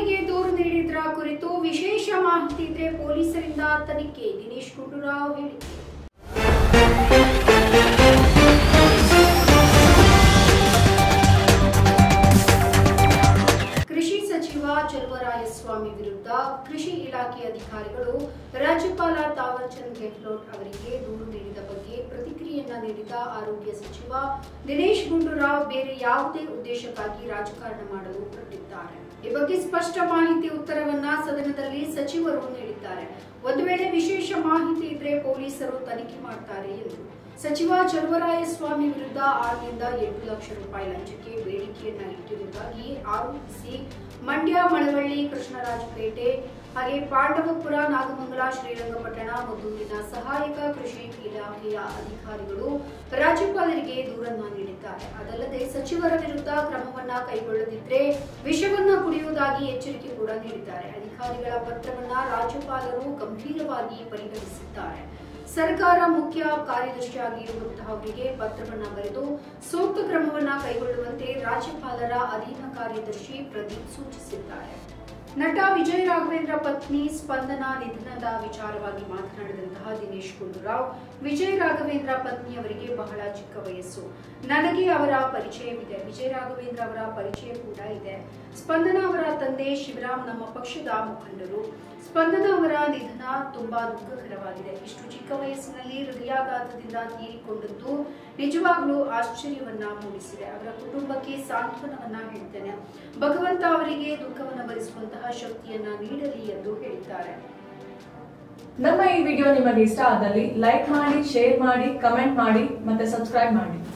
ಸಚಿವರಿಗೆ ದೂರು ನೀಡಿದ್ರ ಕುರಿತು ವಿಶೇಷ ಮಾಹಿತಿ ಇದ್ರೆ ಪೊಲೀಸರಿಂದ ತನಿಖೆ ದಿನೇಶ್ ಗುಂಡೂರಾವ್ ಹೇಳಿಕೆ ಕೃಷಿ ಸಚಿವ ಚಲುವರಾಯಸ್ವಾಮಿ ವಿರುದ್ಧ ಕೃಷಿ ಇಲಾಖೆ ಅಧಿಕಾರಿಗಳು ರಾಜ್ಯಪಾಲ ತಾವರ್ ಚಂದ್ ಗೆಹ್ಲೋಟ್ ಅವರಿಗೆ ದೂರು ನೀಡಿದ ಬಗ್ಗೆ ಪ್ರತಿಕ್ರಿಯೆಯನ್ನ ನೀಡಿದ ಆರೋಗ್ಯ ಸಚಿವ ದಿನೇಶ್ ಗುಂಡೂರಾವ್ ಬೇರೆ ಯಾವುದೇ ಉದ್ದೇಶಕ್ಕಾಗಿ ರಾಜಕಾರಣ ಮಾಡಲು ಹೊರಟಿದ್ದಾರೆ ಈ ಬಗ್ಗೆ ಸ್ಪಷ್ಟ ಮಾಹಿತಿ ಉತ್ತರವನ್ನ ಸದನದಲ್ಲಿ ಸಚಿವರು ನೀಡಿದ್ದಾರೆ ಒಂದು ವೇಳೆ ವಿಶೇಷ ಮಾಹಿತಿ ಇದ್ರೆ ಪೊಲೀಸರು ತನಿಖೆ ಮಾಡ್ತಾರೆ ಎಂದು ಸಚಿವ ಚಲುವರಾಯಸ್ವಾಮಿ ವಿರುದ್ಧ ಆರರಿಂದ ಎಂಟು ಲಕ್ಷ ರೂಪಾಯಿ ಲಂಚಕ್ಕೆ ಬೇಡಿಕೆಯನ್ನ ಇಟ್ಟಿರುವುದಾಗಿ ಆರೋಪಿಸಿ ಮಂಡ್ಯ ಮಳವಳ್ಳಿ ಕೃಷ್ಣರಾಜಪೇಟೆ ಹಾಗೆ ಪಾಂಡವಪುರ ನಾಗಮಂಗಲ ಶ್ರೀರಂಗಪಟ್ಟಣ ಮದ್ದೂರಿನ ಸಹಾಯಕ ಕೃಷಿ ಇಲಾಖೆಯ ಅಧಿಕಾರಿಗಳು ರಾಜ್ಯಪಾಲರಿಗೆ ದೂರನ್ನ ನೀಡಿದ್ದಾರೆ ಅದಲ್ಲದೆ ಸಚಿವರ ವಿರುದ್ಧ ಕ್ರಮವನ್ನ ಕೈಗೊಳ್ಳದಿದ್ರೆ ವಿಷವನ್ನ ಕುಡಿಯುವುದಾಗಿ ಎಚ್ಚರಿಕೆ ಕೂಡ ನೀಡಿದ್ದಾರೆ ಅಧಿಕಾರಿಗಳ ಪತ್ರವನ್ನ ರಾಜ್ಯಪಾಲರು ಗಂಭೀರವಾಗಿ ಪರಿಗಣಿಸಿದ್ದಾರೆ ಸರ್ಕಾರ ಮುಖ್ಯ ಕಾರ್ಯದರ್ಶಿಯಾಗಿರುವಂತಹವರಿಗೆ ಪತ್ರವನ್ನ ಬರೆದು ಸೂಕ್ತ ಕ್ರಮವನ್ನ ಕೈಗೊಳ್ಳುವಂತೆ ರಾಜ್ಯಪಾಲರ ಅಧೀನ ಕಾರ್ಯದರ್ಶಿ ಪ್ರದೀಪ್ ಸೂಚಿಸಿದ್ದಾರೆ ನಟ ವಿಜಯ್ ರಾಘವೇಂದ್ರ ಪತ್ನಿ ಸ್ಪಂದನಾ ನಿಧನದ ವಿಚಾರವಾಗಿ ಮಾತನಾಡಿದಂತಹ ದಿನೇಶ್ ಗುಂಡೂರಾವ್ ವಿಜಯ್ ರಾಘವೇಂದ್ರ ಪತ್ನಿಯವರಿಗೆ ಬಹಳ ಚಿಕ್ಕ ವಯಸ್ಸು ನನಗೆ ಅವರ ಪರಿಚಯವಿದೆ ವಿಜಯ್ ರಾಘವೇಂದ್ರ ಅವರ ಪರಿಚಯ ಕೂಡ ಇದೆ ಸ್ಪಂದನಾ ಅವರ ತಂದೆ ಶಿವರಾಮ್ ನಮ್ಮ ಪಕ್ಷದ ಮುಖಂಡರು ಸ್ಪಂದನಾ ಅವರ ನಿಧನ ತುಂಬಾ ದುಃಖಕರವಾಗಿದೆ ಇಷ್ಟು ಚಿಕ್ಕ ವಯಸ್ಸಿನಲ್ಲಿ ಹೃದಯಾಘಾತದಿಂದ ತೀರಿಕೊಂಡದ್ದು ನಿಜವಾಗ್ಲೂ ಆಶ್ಚರ್ಯವನ್ನ ಮೂಡಿಸಿದೆ ಅವರ ಕುಟುಂಬಕ್ಕೆ ಸಾಂತ್ವನವನ್ನ ಹೇಳ್ತೇನೆ ಭಗವಂತ ಅವರಿಗೆ ದುಃಖವನ್ನ ಭರಿಸುವಂತಹ ಶಕ್ತಿಯನ್ನ ನೀಡಲಿ ಎಂದು ಹೇಳಿದ್ದಾರೆ ನಮ್ಮ ಈ ವಿಡಿಯೋ ನಿಮಗೆ ಇಷ್ಟ ಆದಲ್ಲಿ ಲೈಕ್ ಮಾಡಿ ಶೇರ್ ಮಾಡಿ ಕಮೆಂಟ್ ಮಾಡಿ ಮತ್ತೆ ಸಬ್ಸ್ಕ್ರೈಬ್ ಮಾಡಿ